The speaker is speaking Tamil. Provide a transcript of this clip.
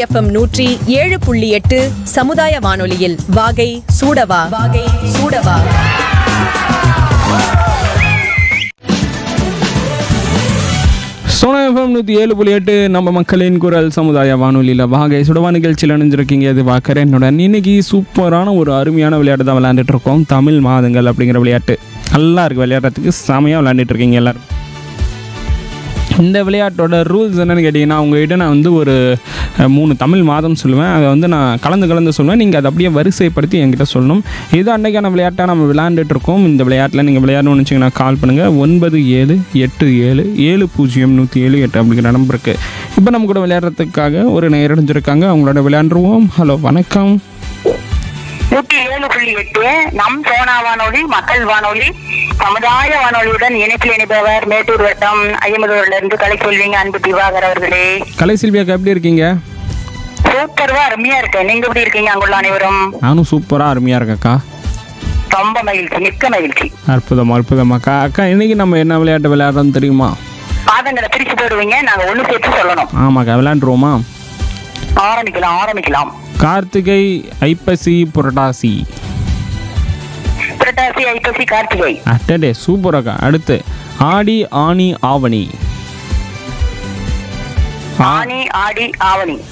எஃப்எம் நூற்றி ஏழு புள்ளி எட்டு சமுதாய வானொலியில் வாகை சூடவா வாகை சூடவா சோனா எஃப்எம் நூற்றி ஏழு புள்ளி எட்டு நம்ம மக்களின் குரல் சமுதாய வானொலியில் வாகை சுடவா நிகழ்ச்சியில் இணைஞ்சிருக்கீங்க இது வாக்கரேனுடன் இன்னைக்கு சூப்பரான ஒரு அருமையான விளையாட்டு தான் விளையாண்டுட்டு இருக்கோம் தமிழ் மாதங்கள் அப்படிங்கிற விளையாட்டு நல்லா இருக்கு விளையாடுறதுக்கு செமையாக விளையாண்டுட்டு இருக்கீங்க எல்லாரும் இந்த விளையாட்டோட ரூல்ஸ் என்னன்னு கேட்டிங்கன்னா உங்ககிட்ட நான் வந்து ஒரு அஹ், மூணு தமிழ் மாதம் சொல்லுவேன் அதை வந்து நான் கலந்து கலந்து சொல்லுவேன் நீங்கள் அதை அப்படியே வரிசைப்படுத்தி என்கிட்ட சொல்லணும் இது அன்றைக்கான விளையாட்டாக நம்ம விளையாண்டுட்டு இருக்கோம் இந்த விளையாட்டில் நீங்கள் விளையாடணும்னு நினச்சிங்கன்னா கால் பண்ணுங்கள் ஒன்பது ஏழு எட்டு ஏழு ஏழு பூஜ்ஜியம் நூற்றி ஏழு எட்டு அப்படிங்கிற நம்பருக்கு இப்போ நம்ம கூட விளையாடுறதுக்காக ஒரு நேரடைஞ்சிருக்காங்க அவங்களோட விளையாண்டுருவோம் ஹலோ வணக்கம் நூத்தி ஏழு புள்ளி எட்டு நம் சோனா வானொலி மக்கள் வானொலி சமுதாய வானொலியுடன் இணைப்பில் இணைப்பவர் மேட்டூர் வட்டம் ஐயம்பதூர்ல இருந்து கலை சொல்வீங்க அன்பு திவாகர் அவர்களே கலை செல்வியாக்கா எப்படி இருக்கீங்க சூப்பர்வா அருமையா இருக்கு நீங்க எப்படி இருக்கீங்க அங்குள்ள அனைவரும் நானும் சூப்பராக அருமையாக இருக்கேன்க்கா ரொம்ப மகிழ்ச்சி மிக்க மகிழ்ச்சி அற்புதம் அற்புதமாக்கா அக்கா இன்னைக்கு நம்ம என்ன விளையாட்டு விளையாடுறோம்னு தெரியுமா பாதங்களை பிரிச்சு போடுவீங்க நாங்க ஒண்ணு சேர்த்து சொல்லணும் ஆமாக்கா விளையாண்டுருவோமா ஆரம்பிக்கலாம் ஆரம்பிக்கலாம் கார்த்திகை ஐப்பசி புரட்டாசி புரட்டாசி ஐப்பசி கார்த்திகை அட்டடே சூப்பராக்கா அடுத்து ஆடி ஆனி ஆவணி ஆ- ஆனி ஆடி ஆவணி